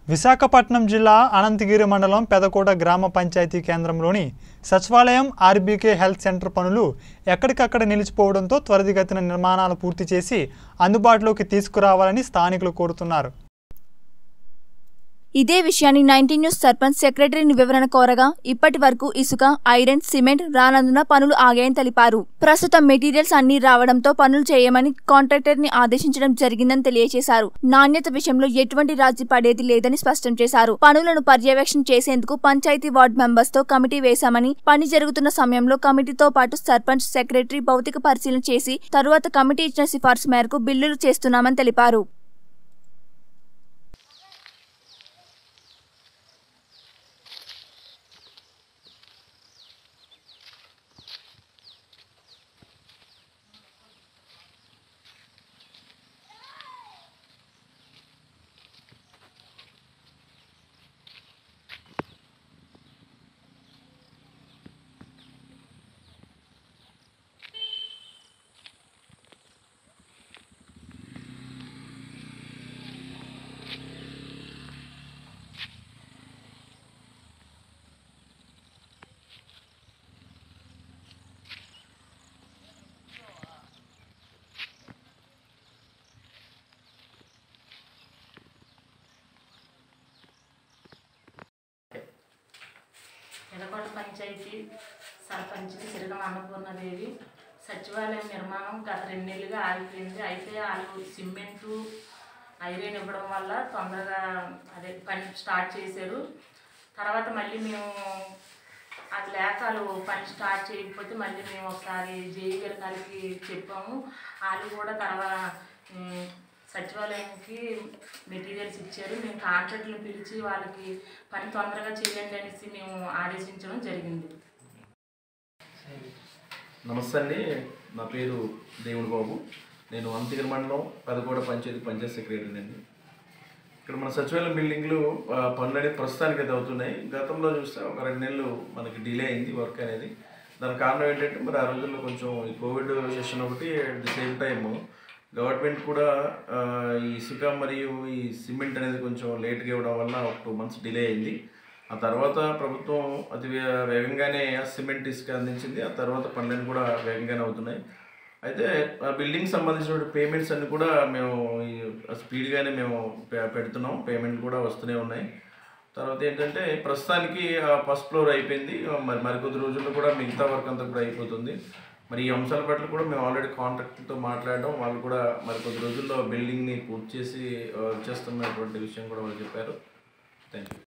విశాఖపట్నం జిల్లా అనంతగిరి మండలం పెదకోట గ్రామ పంచాయతీ కేంద్రంలోని సచివాలయం ఆర్బీకే హెల్త్ సెంటర్ పనులు ఎక్కడికక్కడ నిలిచిపోవడంతో త్వరితగతిన నిర్మాణాలు పూర్తి చేసి అందుబాటులోకి తీసుకురావాలని స్థానికులు కోరుతున్నారు ఇదే విషయాన్ని నైన్టీన్ న్యూస్ సర్పంచ్ సెక్రటరీని వివరణ కోరగా ఇప్పటి వరకు ఇసుక ఐరన్ సిమెంట్ రానందున పనులు ఆగాయని తెలిపారు ప్రస్తుతం మెటీరియల్స్ అన్ని రావడంతో పనులు చేయమని కాంట్రాక్టర్ ని ఆదేశించడం జరిగిందని తెలియజేశారు నాణ్యత విషయంలో ఎటువంటి రాజీ పడేది లేదని స్పష్టం చేశారు పనులను పర్యవేక్షణ చేసేందుకు పంచాయతీ వార్డు మెంబర్స్ తో కమిటీ వేశామని పని జరుగుతున్న సమయంలో కమిటీతో పాటు సర్పంచ్ సెక్రటరీ భౌతిక పరిశీలన చేసి తరువాత కమిటీ ఇచ్చిన సిఫార్సు మేరకు బిల్లులు చేస్తున్నామని తెలిపారు ఎలకోట పంచాయతీ సర్పంచ్ సిరగం అన్నపూర్ణదేవి సచివాలయం నిర్మాణం గత రెండేళ్ళుగా ఆగిపోయింది అయితే వాళ్ళు సిమెంటు ఐరన్ ఇవ్వడం వల్ల తొందరగా అదే పని స్టార్ట్ చేశారు తర్వాత మళ్ళీ మేము అది లేక వాళ్ళు పని స్టార్ట్ చేయకపోతే మళ్ళీ మేము ఒకసారి జేఈ గారి గారికి చెప్పాము వాళ్ళు కూడా తర్వాత ఉమ్, సచివాలయంకి మెటీరియల్స్ ఇచ్చారు మేము కాంట్రాక్టులను పిలిచి వాళ్ళకి పని తొందరగా చేయండి అనేసి మేము ఆదేశించడం జరిగింది నమస్తే అండి నా పేరు దేవుడు బాబు నేను అంతిగిరి మండలం పెదకోట పంచాయతీ పంచాయతీ సెక్రటరీ అండి ఇక్కడ మన సచివాలయం బిల్డింగ్లు ఆ, పనులు అనేది ప్రస్తుతానికి అయితే అవుతున్నాయి గతంలో చూస్తే ఒక రెండు నెలలు మనకి డిలే అయింది వర్క్ అనేది దానికి కారణం ఏంటంటే మరి ఆ రోజుల్లో కొంచెం ఈ కోవిడ్ సెషన్ ఒకటి at the same time government కూడా ఆ, ఈ ఇసుక మరియు ఈ సిమెంట్ అనేది కొంచెం లేట్గా ఇవ్వడం వల్ల ఒక టూ మంత్స్ డిలే అయింది ఆ తర్వాత ప్రభుత్వం అతి వే- వేగంగానే సిమెంట్ ఇసుక అందించింది ఆ తర్వాత పనులన్నీ కూడా వేగంగానే అవుతున్నాయి అయితే ఆ బిల్డింగ్ సంబంధించిన పేమెంట్స్ అన్ని కూడా మేము ఈ స్పీడ్గానే మేము పె- పెడుతున్నాం పేమెంట్ కూడా వస్తూనే ఉన్నాయి తర్వాత ఏంటంటే ప్రస్తుతానికి ఆ ఫస్ట్ ఫ్లోర్ అయిపోయింది మరి మరికొద్ది రోజుల్లో కూడా మిగతా వర్క్ అంతా కూడా అయిపోతుంది మరి ఈ అంశాల పట్ల కూడా మేము ఆల్రెడీ కాంట్రాక్ట్తో మాట్లాడడం వాళ్ళు కూడా మరికొద్ది రోజుల్లో బిల్డింగ్ని పూర్తి చేసి ఆ, చేస్తున్నటువంటి విషయం కూడా వాళ్ళు చెప్పారు థ్యాంక్ యూ